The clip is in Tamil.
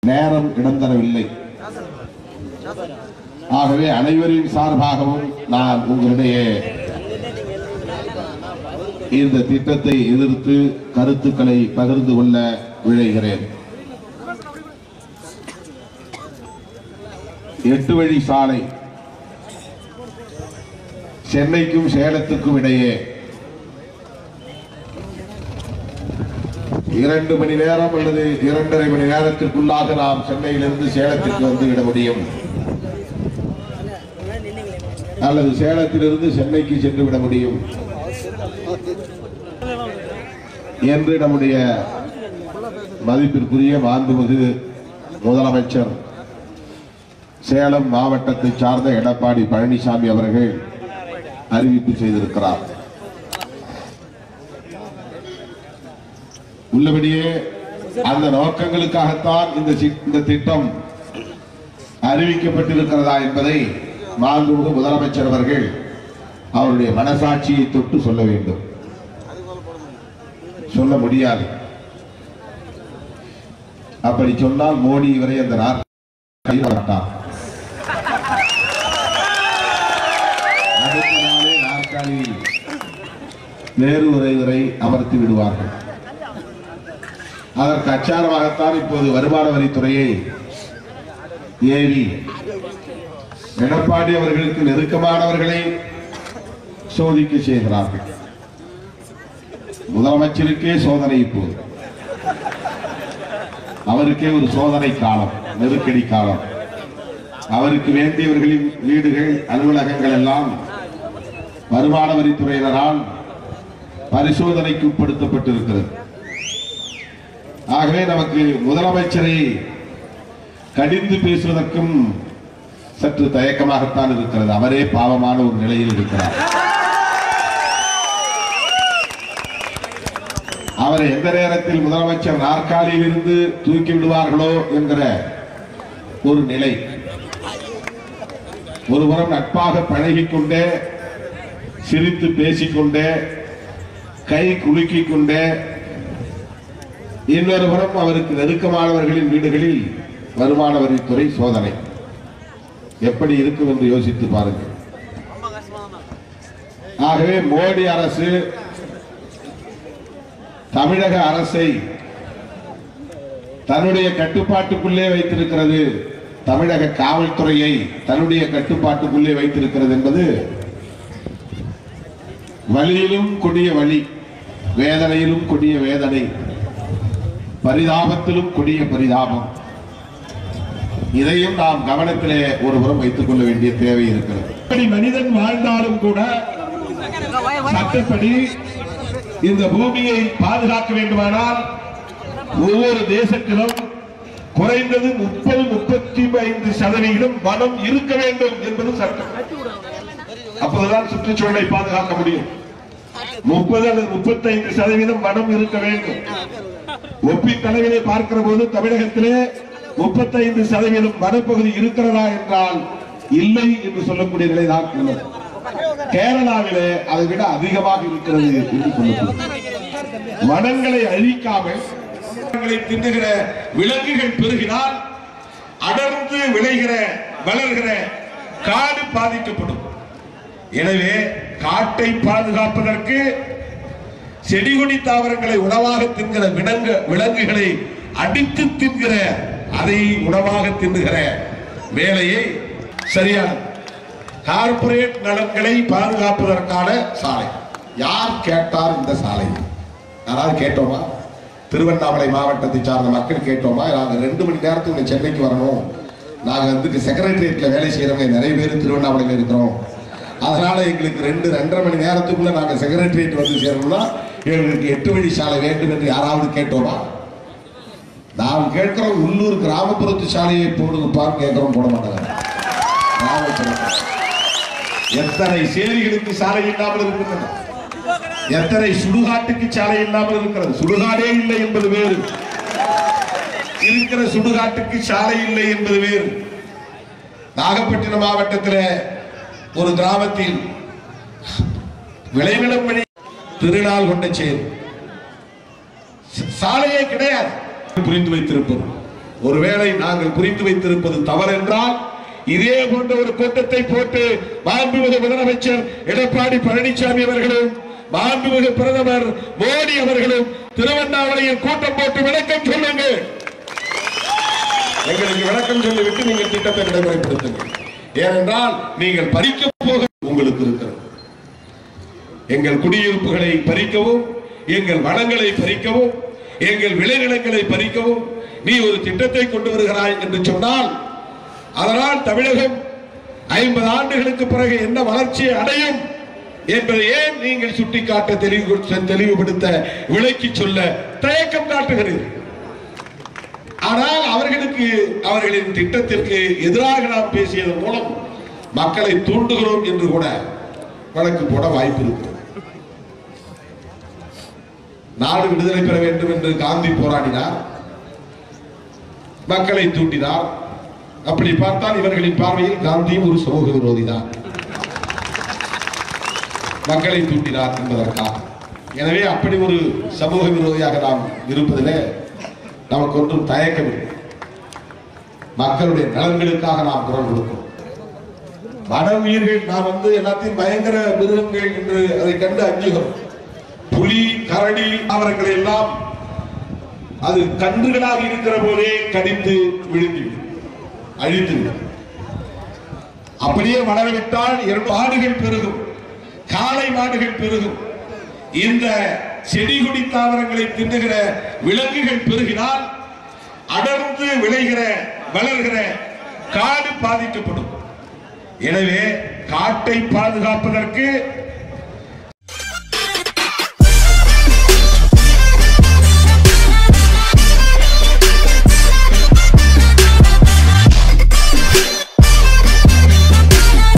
நேரம் இடம் தரவில்லை ஆகவே அனைவரின் சார்பாகவும் நான் உங்களிடையே இந்த திட்டத்தை எதிர்த்து கருத்துக்களை பகிர்ந்து கொள்ள விழைகிறேன் எட்டு வழி சாலை சென்னைக்கும் சேலத்துக்கும் இடையே இரண்டு மணி நேரம் அல்லது இரண்டரை மணி நேரத்திற்குள்ளாக நாம் சென்னையிலிருந்து சேலத்திற்கு வந்து விட முடியும் அல்லது சேலத்திலிருந்து சென்னைக்கு சென்று விட முடியும் என்று நம்முடைய மதிப்பிற்குரிய மாண்புமிகு முதலமைச்சர் சேலம் மாவட்டத்தை சார்ந்த எடப்பாடி பழனிசாமி அவர்கள் அறிவிப்பு செய்திருக்கிறார் உள்ளபடியே அந்த நோக்கங்களுக்காகத்தான் இந்த சி- இந்த திட்டம் அறிவிக்கப்பட்டிருக்கிறதா என்பதை மாண்புமிகு முதலமைச்சர் அவர்கள் அவருடைய மனசாட்சியை தொட்டு சொல்ல வேண்டும் சொல்ல முடியாது அப்படி சொன்னால் மோடி இவரை அந்த நாற்காலியில் மாட்டார் அடுத்த நாளே நாற்காலியில் வேறு ஒருவரை அமர்த்தி விடுவார்கள் அதற்கு அச்சாரமாகத்தான் இப்போது வருமான வரித்துறையை ஏவி எடப்பாடி அவர்களுக்கு நெருக்கமானவர்களை சோதிக்க செய்கிறார்கள் முதலமைச்சருக்கே சோதனை இப்போது அவருக்கே ஒரு சோதனை காலம் நெருக்கடி காலம் அவருக்கு வேண்டியவர்களின் வீடுகள் அலுவலகங்கள் எல்லாம் வருமான வரித்துறையினரால் பரிசோதனைக்கு உட்படுத்தப்பட்டிருக்கிறது ஆகவே நமக்கு முதலமைச்சரை கடிந்து பேசுவதற்கும் சற்று தயக்கமாகத்தான் இருக்கிறது அவரே பாவமான ஒரு நிலையில் இருக்கிறார் அவரை எந்த நேரத்தில் முதலமைச்சர் நாற்காலியில் இருந்து தூக்கி விடுவார்களோ என்கிற ஒரு நிலை ஒருபுறம் நட்பாக பழகிக் கொண்டே சிரித்து பேசிக்கொண்டே கை குலுக்கிக் கொண்டே இன்னொரு புறம் அவருக்கு நெருக்கமானவர்களின் வீடுகளில் வருமான வரித்துறை சோதனை எப்படி இருக்கும் என்று யோசித்து பாருங்கள் ஆகவே மோடி அரசு தமிழக அரசை தன்னுடைய கட்டுப்பாட்டுக்குள்ளே வைத்திருக்கிறது தமிழக காவல்துறையை தன்னுடைய கட்டுப்பாட்டுக்குள்ளே வைத்திருக்கிறது என்பது வலியிலும் கொடிய வலி வேதனையிலும் கொடிய வேதனை பரிதாபத்திலும் கொடிய பரிதாபம் இதையும் நாம் கவனத்திலே ஒருபுறம் வைத்துக் கொள்ள வேண்டிய தேவை இருக்கிறது எப்படி மனிதன் வாழ்ந்தாலும் கூட சட்டப்படி இந்த பூமியை பாதுகாக்க வேண்டுமானால் ஒவ்வொரு தேசத்திலும் குறைந்தது முப்பது முப்பத்தி ஐந்து சதவீதம் வனம் இருக்க வேண்டும் என்பது சட்டம் அப்போதுதான் சுற்றுச்சூழலை பாதுகாக்க முடியும் முப்பது அல்லது முப்பத்தைந்து சதவீதம் வனம் இருக்க வேண்டும் ஒப்பீட்டளவிலே பார்க்கிற போது தமிழகத்திலே முப்பத்தைந்து சதவீதம் வனப்பகுதி இருக்கிறதா என்றால் இல்லை என்று சொல்லக்கூடிய நிலைதான் உள்ளது கேரளாவிலே அதை விட அதிகமாக இருக்கிறது என்று சொல்லப்படுகிறது வனங்களை அழிக்காமல் வனங்களை தின்னுகிற விலங்குகள் பெருகினால் அடர்ந்து விளைகிற வளர்கிற காடு பாதிக்கப்படும் எனவே காட்டை பாதுகாப்பதற்கு செடிகொடி தாவரங்களை உணவாக தின்கிற விலங்கு விலங்குகளை அடித்து தின்கிற அதை உணவாக தின்னுகிற வேலையை சரியான கார்ப்பரேட் நலன்களை பாதுகாப்பதற்கான சாலை யார் கேட்டார் இந்த சாலை யாராவது கேட்டோமா திருவண்ணாமலை மாவட்டத்தை சார்ந்த மக்கள் கேட்டோமா நாங்க ரெண்டு மணி நேரத்துக்கு இங்க சென்னைக்கு வரணும் நாங்க வந்து செக்ரட்டரியேட்ல வேலை செய்யறவங்க நிறைய பேர் திருவண்ணாமலையில் இருக்கிறோம் அதனால எங்களுக்கு ரெண்டு ரெண்டரை மணி நேரத்துக்குள்ள நாங்க செக்ரட்டரியேட் வந்து சேரணும்னா எங்களுக்கு எட்டு வழி சாலை வேண்டும் என்று யாராவது கேட்டோமா நாம் கேட்கிறோம் உள்ளூர் கிராமப்புறத்து சாலையை போடுங்கப்பான்னு கேட்கிறோம் போட மாட்டாங்க கிராமப்புறத்து. எத்தனை சேரிகளுக்கு சாலை இல்லாமல் இருக்கின்றன எத்தனை சுடுகாட்டுக்கு சாலை இல்லாமல் இருக்கிறது சுடுகாடே இல்லை என்பது வேறு இருக்கிற சுடுகாட்டுக்கு சாலை இல்லை என்பது வேறு நாகப்பட்டினம் மாவட்டத்தில் ஒரு கிராமத்தில் விளைநிலம் வழி திருநாள் கொண்ட சேர் ச- சாலையே கிடையாது புரிந்து வைத்திருப்பது ஒருவேளை நாங்கள் புரிந்து வைத்திருப்பது தவறென்றால் இதே போன்ற ஒரு கூட்டத்தை போட்டு மாண்புமிகு முதலமைச்சர் எடப்பாடி பழனிசாமி அவர்களும் மாண்புமிகு பிரதமர் மோடி அவர்களும் திருவண்ணாமலையில் கூட்டம் போட்டு விளக்கம் சொல்லுங்கள் எங்களுக்கு விளக்கம் சொல்லிவிட்டு நீங்கள் திட்டத்தை நடைமுறைப்படுத்துங்கள் ஏனென்றால் நீங்கள் பறிக்க போக உங்களுக்கு இருக்கிறது எங்கள் குடியிருப்புகளை பறிக்கவும் எங்கள் வளங்களை பறிக்கவும் எங்கள் விளைநிலங்களை பறிக்கவும் நீ ஒரு திட்டத்தை கொண்டு வருகிறாய் என்று சொன்னால் அதனால் தமிழகம் ஐம்பது ஆண்டுகளுக்கு பிறகு என்ன வளர்ச்சியை அடையும் என்பதை ஏன் நீங்கள் சுட்டிக்காட்ட தெளிவு தெளிவுபடுத்த விளக்கி சொல்ல தயக்கம் காட்டுகிறீர்கள் ஆனால் அவர்களுக்கு அவர்களின் திட்டத்திற்கு எதிராக நாம் பேசியதன் மூலம் மக்களை தூண்டுகிறோம் என்று கூட வழக்கு போட வாய்ப்பு இருக்கிறது நாடு விடுதலை பெற வேண்டும் என்று காந்தி போராடினார் மக்களை தூண்டினார் அப்படி பார்த்தால் இவர்களின் பார்வையில் காந்தியும் ஒரு சமூக விரோதி தான் மக்களை தூண்டினார் என்பதற்காக எனவே அப்படி ஒரு சமூக விரோதியாக நாம் இருப்பதிலே நமக்கு ஒன்றும் தயக்கமில்லை மக்களுடைய நலன்களுக்காக நாம் குரல் கொடுக்கிறோம் வன உயிர்கள் நாம் வந்து எல்லாத்தையும் பயங்கர மிருகங்கள் என்று அதை கண்டு அஞ்சுகிறோம் புலி கரடி அவர்களை எல்லாம் அது கன்றுகளாக இருக்கிற போதே கடித்து விழுங்கிவிடும் அழித்துவிடும் அப்படியே வளரவிட்டால் இரண்டு ஆடுகள் பெருகும் காளை மாடுகள் பெருகும் இந்த செடி கொடி தாவரங்களை தின்னுகிற விலங்குகள் பெருகினால் அடர்ந்து விளைகிற வளர்கிற காடு பாதிக்கப்படும் எனவே காட்டை பாதுகாப்பதற்கு